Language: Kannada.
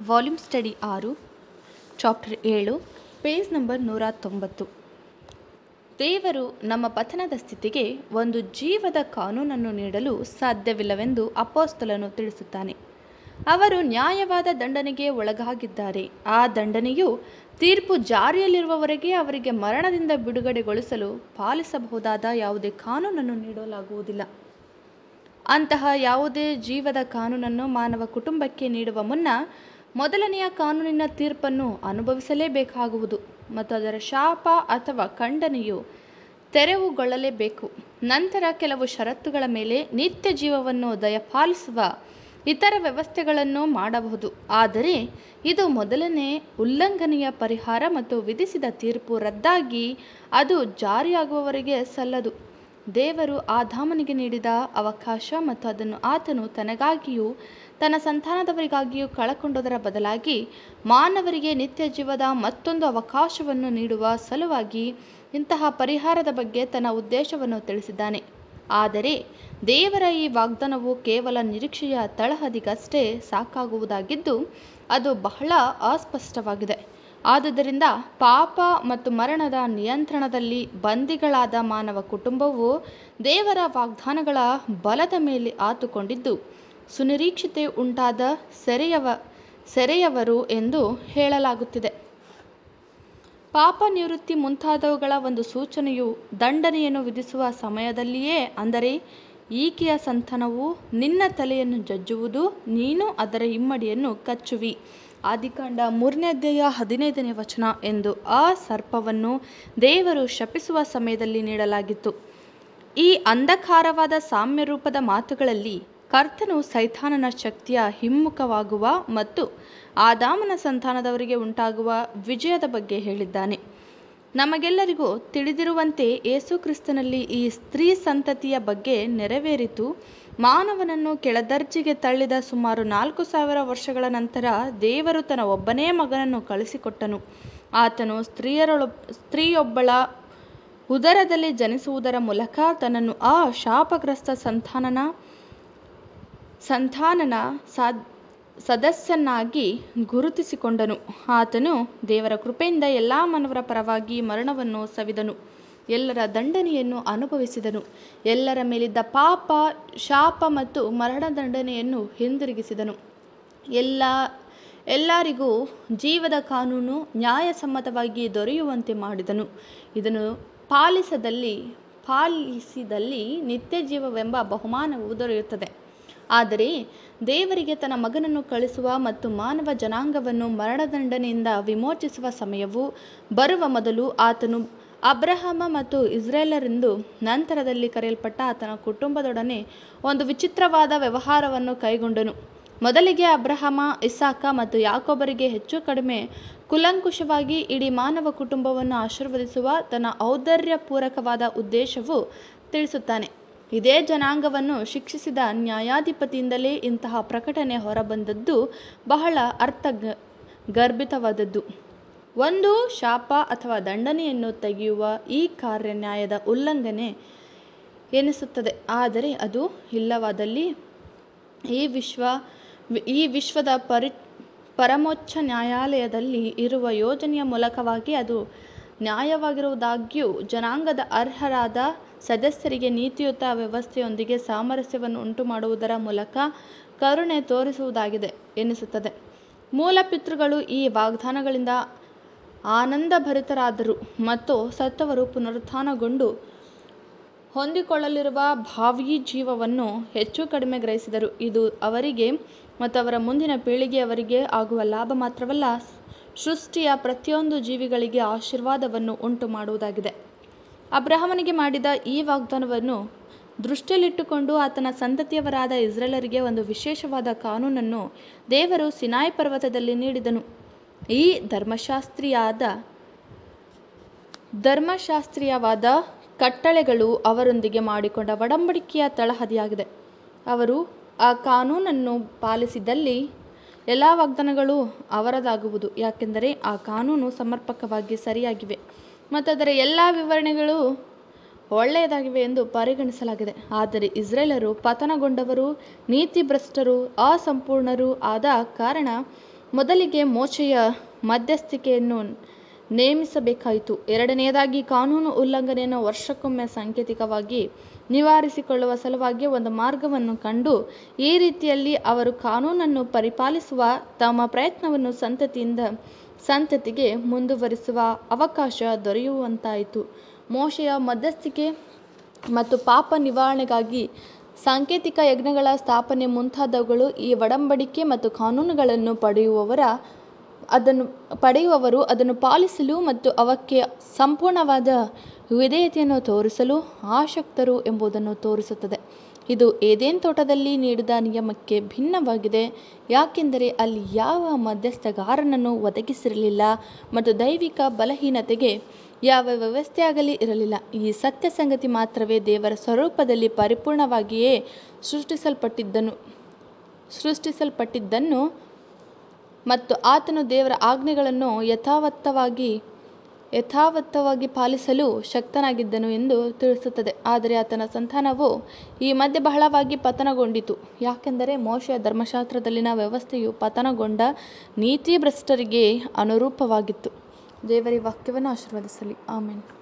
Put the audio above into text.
ವಾಲ್ಯೂಮ್ ಸ್ಟಡಿ ಆರು ಚಾಪ್ಟರ್ ಏಳು ಪೇಜ್ ನಂಬರ್ ನೂರ ತೊಂಬತ್ತು ದೇವರು ನಮ್ಮ ಪತನದ ಸ್ಥಿತಿಗೆ ಒಂದು ಜೀವದ ಕಾನೂನನ್ನು ನೀಡಲು ಸಾಧ್ಯವಿಲ್ಲವೆಂದು ಅಪೋಸ್ತಲನು ತಿಳಿಸುತ್ತಾನೆ ಅವರು ನ್ಯಾಯವಾದ ದಂಡನೆಗೆ ಒಳಗಾಗಿದ್ದಾರೆ ಆ ದಂಡನೆಯು ತೀರ್ಪು ಜಾರಿಯಲ್ಲಿರುವವರೆಗೆ ಅವರಿಗೆ ಮರಣದಿಂದ ಬಿಡುಗಡೆಗೊಳಿಸಲು ಪಾಲಿಸಬಹುದಾದ ಯಾವುದೇ ಕಾನೂನನ್ನು ನೀಡಲಾಗುವುದಿಲ್ಲ ಅಂತಹ ಯಾವುದೇ ಜೀವದ ಕಾನೂನನ್ನು ಮಾನವ ಕುಟುಂಬಕ್ಕೆ ನೀಡುವ ಮುನ್ನ ಮೊದಲನೆಯ ಕಾನೂನಿನ ತೀರ್ಪನ್ನು ಅನುಭವಿಸಲೇಬೇಕಾಗುವುದು ಮತ್ತು ಅದರ ಶಾಪ ಅಥವಾ ಖಂಡನೆಯು ತೆರವುಗೊಳ್ಳಲೇಬೇಕು ನಂತರ ಕೆಲವು ಷರತ್ತುಗಳ ಮೇಲೆ ನಿತ್ಯ ಜೀವವನ್ನು ದಯಪಾಲಿಸುವ ಇತರ ವ್ಯವಸ್ಥೆಗಳನ್ನು ಮಾಡಬಹುದು ಆದರೆ ಇದು ಮೊದಲನೇ ಉಲ್ಲಂಘನೆಯ ಪರಿಹಾರ ಮತ್ತು ವಿಧಿಸಿದ ತೀರ್ಪು ರದ್ದಾಗಿ ಅದು ಜಾರಿಯಾಗುವವರೆಗೆ ಸಲ್ಲದು ದೇವರು ಆದಾಮನಿಗೆ ನೀಡಿದ ಅವಕಾಶ ಮತ್ತು ಅದನ್ನು ಆತನು ತನಗಾಗಿಯೂ ತನ್ನ ಸಂತಾನದವರಿಗಾಗಿಯೂ ಕಳಕೊಂಡುದರ ಬದಲಾಗಿ ಮಾನವರಿಗೆ ನಿತ್ಯ ಜೀವದ ಮತ್ತೊಂದು ಅವಕಾಶವನ್ನು ನೀಡುವ ಸಲುವಾಗಿ ಇಂತಹ ಪರಿಹಾರದ ಬಗ್ಗೆ ತನ್ನ ಉದ್ದೇಶವನ್ನು ತಿಳಿಸಿದ್ದಾನೆ ಆದರೆ ದೇವರ ಈ ವಾಗ್ದಾನವು ಕೇವಲ ನಿರೀಕ್ಷೆಯ ತಳಹದಿಗಷ್ಟೇ ಸಾಕಾಗುವುದಾಗಿದ್ದು ಅದು ಬಹಳ ಅಸ್ಪಷ್ಟವಾಗಿದೆ ಆದುದರಿಂದ ಪಾಪ ಮತ್ತು ಮರಣದ ನಿಯಂತ್ರಣದಲ್ಲಿ ಬಂದಿಗಳಾದ ಮಾನವ ಕುಟುಂಬವು ದೇವರ ವಾಗ್ದಾನಗಳ ಬಲದ ಮೇಲೆ ಆತುಕೊಂಡಿದ್ದು ಸುನಿರೀಕ್ಷತೆ ಉಂಟಾದ ಸೆರೆಯವ ಸೆರೆಯವರು ಎಂದು ಹೇಳಲಾಗುತ್ತಿದೆ ಪಾಪ ನಿವೃತ್ತಿ ಮುಂತಾದವುಗಳ ಒಂದು ಸೂಚನೆಯು ದಂಡನೆಯನ್ನು ವಿಧಿಸುವ ಸಮಯದಲ್ಲಿಯೇ ಅಂದರೆ ಈಕೆಯ ಸಂತಾನವು ನಿನ್ನ ತಲೆಯನ್ನು ಜಜ್ಜುವುದು ನೀನು ಅದರ ಹಿಮ್ಮಡಿಯನ್ನು ಕಚ್ಚುವಿ ಆದಿಕಾಂಡ ಮೂರನೇ ಅಧ್ಯಾಯ ಹದಿನೈದನೇ ವಚನ ಎಂದು ಆ ಸರ್ಪವನ್ನು ದೇವರು ಶಪಿಸುವ ಸಮಯದಲ್ಲಿ ನೀಡಲಾಗಿತ್ತು ಈ ಅಂಧಕಾರವಾದ ಸಾಮ್ಯ ರೂಪದ ಮಾತುಗಳಲ್ಲಿ ಕರ್ತನು ಸೈತಾನನ ಶಕ್ತಿಯ ಹಿಮ್ಮುಖವಾಗುವ ಮತ್ತು ಆದಾಮನ ಸಂತಾನದವರಿಗೆ ಉಂಟಾಗುವ ವಿಜಯದ ಬಗ್ಗೆ ಹೇಳಿದ್ದಾನೆ ನಮಗೆಲ್ಲರಿಗೂ ತಿಳಿದಿರುವಂತೆ ಯೇಸು ಕ್ರಿಸ್ತನಲ್ಲಿ ಈ ಸ್ತ್ರೀ ಸಂತತಿಯ ಬಗ್ಗೆ ನೆರವೇರಿತು ಮಾನವನನ್ನು ಕೆಳದರ್ಜೆಗೆ ತಳ್ಳಿದ ಸುಮಾರು ನಾಲ್ಕು ಸಾವಿರ ವರ್ಷಗಳ ನಂತರ ದೇವರು ತನ್ನ ಒಬ್ಬನೇ ಮಗನನ್ನು ಕಳಿಸಿಕೊಟ್ಟನು ಆತನು ಸ್ತ್ರೀಯರೊಳ ಸ್ತ್ರೀಯೊಬ್ಬಳ ಉದರದಲ್ಲಿ ಜನಿಸುವುದರ ಮೂಲಕ ತನ್ನನ್ನು ಆ ಶಾಪಗ್ರಸ್ತ ಸಂತಾನನ ಸಂತಾನನ ಸಾದ್ ಸದಸ್ಯನಾಗಿ ಗುರುತಿಸಿಕೊಂಡನು ಆತನು ದೇವರ ಕೃಪೆಯಿಂದ ಎಲ್ಲ ಮಾನವರ ಪರವಾಗಿ ಮರಣವನ್ನು ಸವಿದನು ಎಲ್ಲರ ದಂಡನೆಯನ್ನು ಅನುಭವಿಸಿದನು ಎಲ್ಲರ ಮೇಲಿದ್ದ ಪಾಪ ಶಾಪ ಮತ್ತು ಮರಣ ದಂಡನೆಯನ್ನು ಹಿಂದಿರುಗಿಸಿದನು ಎಲ್ಲ ಎಲ್ಲರಿಗೂ ಜೀವದ ಕಾನೂನು ನ್ಯಾಯಸಮ್ಮತವಾಗಿ ದೊರೆಯುವಂತೆ ಮಾಡಿದನು ಇದನ್ನು ಪಾಲಿಸದಲ್ಲಿ ಪಾಲಿಸಿದಲ್ಲಿ ನಿತ್ಯ ಜೀವವೆಂಬ ಬಹುಮಾನವು ದೊರೆಯುತ್ತದೆ ಆದರೆ ದೇವರಿಗೆ ತನ್ನ ಮಗನನ್ನು ಕಳಿಸುವ ಮತ್ತು ಮಾನವ ಜನಾಂಗವನ್ನು ಮರಣದಂಡನೆಯಿಂದ ವಿಮೋಚಿಸುವ ಸಮಯವು ಬರುವ ಮೊದಲು ಆತನು ಅಬ್ರಹಾಮ ಮತ್ತು ಇಸ್ರೇಲರೆಂದು ನಂತರದಲ್ಲಿ ಕರೆಯಲ್ಪಟ್ಟ ಆತನ ಕುಟುಂಬದೊಡನೆ ಒಂದು ವಿಚಿತ್ರವಾದ ವ್ಯವಹಾರವನ್ನು ಕೈಗೊಂಡನು ಮೊದಲಿಗೆ ಅಬ್ರಹಾಮ ಇಸಾಕ ಮತ್ತು ಯಾಕೋಬರಿಗೆ ಹೆಚ್ಚು ಕಡಿಮೆ ಕುಲಂಕುಷವಾಗಿ ಇಡೀ ಮಾನವ ಕುಟುಂಬವನ್ನು ಆಶೀರ್ವದಿಸುವ ತನ್ನ ಔದಾರ್ಯಪೂರ್ವಕವಾದ ಉದ್ದೇಶವು ತಿಳಿಸುತ್ತಾನೆ ಇದೇ ಜನಾಂಗವನ್ನು ಶಿಕ್ಷಿಸಿದ ನ್ಯಾಯಾಧಿಪತಿಯಿಂದಲೇ ಇಂತಹ ಪ್ರಕಟಣೆ ಹೊರಬಂದದ್ದು ಬಹಳ ಅರ್ಥ ಗರ್ಭಿತವಾದದ್ದು ಒಂದು ಶಾಪ ಅಥವಾ ದಂಡನೆಯನ್ನು ತೆಗೆಯುವ ಈ ಕಾರ್ಯ ನ್ಯಾಯದ ಉಲ್ಲಂಘನೆ ಎನಿಸುತ್ತದೆ ಆದರೆ ಅದು ಇಲ್ಲವಾದಲ್ಲಿ ಈ ವಿಶ್ವ ಈ ವಿಶ್ವದ ಪರಿ ಪರಮೋಚ್ಚ ನ್ಯಾಯಾಲಯದಲ್ಲಿ ಇರುವ ಯೋಜನೆಯ ಮೂಲಕವಾಗಿ ಅದು ನ್ಯಾಯವಾಗಿರುವುದಾಗ್ಯೂ ಜನಾಂಗದ ಅರ್ಹರಾದ ಸದಸ್ಯರಿಗೆ ನೀತಿಯುತ ವ್ಯವಸ್ಥೆಯೊಂದಿಗೆ ಸಾಮರಸ್ಯವನ್ನು ಉಂಟು ಮಾಡುವುದರ ಮೂಲಕ ಕರುಣೆ ತೋರಿಸುವುದಾಗಿದೆ ಎನಿಸುತ್ತದೆ ಮೂಲ ಪಿತೃಗಳು ಈ ವಾಗ್ದಾನಗಳಿಂದ ಆನಂದಭರಿತರಾದರು ಮತ್ತು ಸತ್ತವರು ಪುನರುತ್ಥಾನಗೊಂಡು ಹೊಂದಿಕೊಳ್ಳಲಿರುವ ಭಾವಿ ಜೀವವನ್ನು ಹೆಚ್ಚು ಕಡಿಮೆ ಗ್ರಹಿಸಿದರು ಇದು ಅವರಿಗೆ ಮತ್ತು ಅವರ ಮುಂದಿನ ಪೀಳಿಗೆಯವರಿಗೆ ಆಗುವ ಲಾಭ ಮಾತ್ರವಲ್ಲ ಸೃಷ್ಟಿಯ ಪ್ರತಿಯೊಂದು ಜೀವಿಗಳಿಗೆ ಆಶೀರ್ವಾದವನ್ನು ಉಂಟು ಮಾಡುವುದಾಗಿದೆ ಅಬ್ರಹಾಮನಿಗೆ ಮಾಡಿದ ಈ ವಾಗ್ದಾನವನ್ನು ದೃಷ್ಟಿಯಲ್ಲಿಟ್ಟುಕೊಂಡು ಆತನ ಸಂತತಿಯವರಾದ ಇಸ್ರೇಲರಿಗೆ ಒಂದು ವಿಶೇಷವಾದ ಕಾನೂನನ್ನು ದೇವರು ಸಿನಾಯ್ ಪರ್ವತದಲ್ಲಿ ನೀಡಿದನು ಈ ಧರ್ಮಶಾಸ್ತ್ರೀಯಾದ ಧರ್ಮಶಾಸ್ತ್ರೀಯವಾದ ಕಟ್ಟಳೆಗಳು ಅವರೊಂದಿಗೆ ಮಾಡಿಕೊಂಡ ಒಡಂಬಡಿಕೆಯ ತಳಹದಿಯಾಗಿದೆ ಅವರು ಆ ಕಾನೂನನ್ನು ಪಾಲಿಸಿದಲ್ಲಿ ಎಲ್ಲ ವಾಗ್ದಾನಗಳು ಅವರದಾಗುವುದು ಯಾಕೆಂದರೆ ಆ ಕಾನೂನು ಸಮರ್ಪಕವಾಗಿ ಸರಿಯಾಗಿವೆ ಮತ್ತು ಅದರ ಎಲ್ಲ ವಿವರಣೆಗಳು ಒಳ್ಳೆಯದಾಗಿವೆ ಎಂದು ಪರಿಗಣಿಸಲಾಗಿದೆ ಆದರೆ ಇಸ್ರೇಲರು ಪತನಗೊಂಡವರು ನೀತಿಭ್ರಷ್ಟರು ಅಸಂಪೂರ್ಣರು ಆದ ಕಾರಣ ಮೊದಲಿಗೆ ಮೋಶೆಯ ಮಧ್ಯಸ್ಥಿಕೆಯನ್ನು ನೇಮಿಸಬೇಕಾಯಿತು ಎರಡನೆಯದಾಗಿ ಕಾನೂನು ಉಲ್ಲಂಘನೆಯನ್ನು ವರ್ಷಕ್ಕೊಮ್ಮೆ ಸಾಂಕೇತಿಕವಾಗಿ ನಿವಾರಿಸಿಕೊಳ್ಳುವ ಸಲುವಾಗಿ ಒಂದು ಮಾರ್ಗವನ್ನು ಕಂಡು ಈ ರೀತಿಯಲ್ಲಿ ಅವರು ಕಾನೂನನ್ನು ಪರಿಪಾಲಿಸುವ ತಮ್ಮ ಪ್ರಯತ್ನವನ್ನು ಸಂತತಿಯಿಂದ ಸಂತತಿಗೆ ಮುಂದುವರಿಸುವ ಅವಕಾಶ ದೊರೆಯುವಂತಾಯಿತು ಮೋಶೆಯ ಮಧ್ಯಸ್ಥಿಕೆ ಮತ್ತು ಪಾಪ ನಿವಾರಣೆಗಾಗಿ ಸಾಂಕೇತಿಕ ಯಜ್ಞಗಳ ಸ್ಥಾಪನೆ ಮುಂತಾದವುಗಳು ಈ ಒಡಂಬಡಿಕೆ ಮತ್ತು ಕಾನೂನುಗಳನ್ನು ಪಡೆಯುವವರ ಅದನ್ನು ಪಡೆಯುವವರು ಅದನ್ನು ಪಾಲಿಸಲು ಮತ್ತು ಅವಕ್ಕೆ ಸಂಪೂರ್ಣವಾದ ವಿಧೇಯತೆಯನ್ನು ತೋರಿಸಲು ಆಸಕ್ತರು ಎಂಬುದನ್ನು ತೋರಿಸುತ್ತದೆ ಇದು ಏದೇನ್ ತೋಟದಲ್ಲಿ ನೀಡಿದ ನಿಯಮಕ್ಕೆ ಭಿನ್ನವಾಗಿದೆ ಯಾಕೆಂದರೆ ಅಲ್ಲಿ ಯಾವ ಮಧ್ಯಸ್ಥಗಾರನನ್ನು ಒದಗಿಸಿರಲಿಲ್ಲ ಮತ್ತು ದೈವಿಕ ಬಲಹೀನತೆಗೆ ಯಾವ ವ್ಯವಸ್ಥೆಯಾಗಲಿ ಇರಲಿಲ್ಲ ಈ ಸತ್ಯ ಸಂಗತಿ ಮಾತ್ರವೇ ದೇವರ ಸ್ವರೂಪದಲ್ಲಿ ಪರಿಪೂರ್ಣವಾಗಿಯೇ ಸೃಷ್ಟಿಸಲ್ಪಟ್ಟಿದ್ದನು ಸೃಷ್ಟಿಸಲ್ಪಟ್ಟಿದ್ದನ್ನು ಮತ್ತು ಆತನು ದೇವರ ಆಜ್ಞೆಗಳನ್ನು ಯಥಾವತ್ತವಾಗಿ ಯಥಾವತ್ತವಾಗಿ ಪಾಲಿಸಲು ಶಕ್ತನಾಗಿದ್ದನು ಎಂದು ತಿಳಿಸುತ್ತದೆ ಆದರೆ ಆತನ ಸಂತಾನವು ಈ ಮಧ್ಯೆ ಬಹಳವಾಗಿ ಪತನಗೊಂಡಿತು ಯಾಕೆಂದರೆ ಮೋಶೆಯ ಧರ್ಮಶಾಸ್ತ್ರದಲ್ಲಿನ ವ್ಯವಸ್ಥೆಯು ಪತನಗೊಂಡ ನೀತಿಭ್ರಷ್ಟರಿಗೆ ಅನುರೂಪವಾಗಿತ್ತು ದೇವರ ವಾಕ್ಯವನ್ನು ಆಶೀರ್ವದಿಸಲಿ ಆಮೇನ್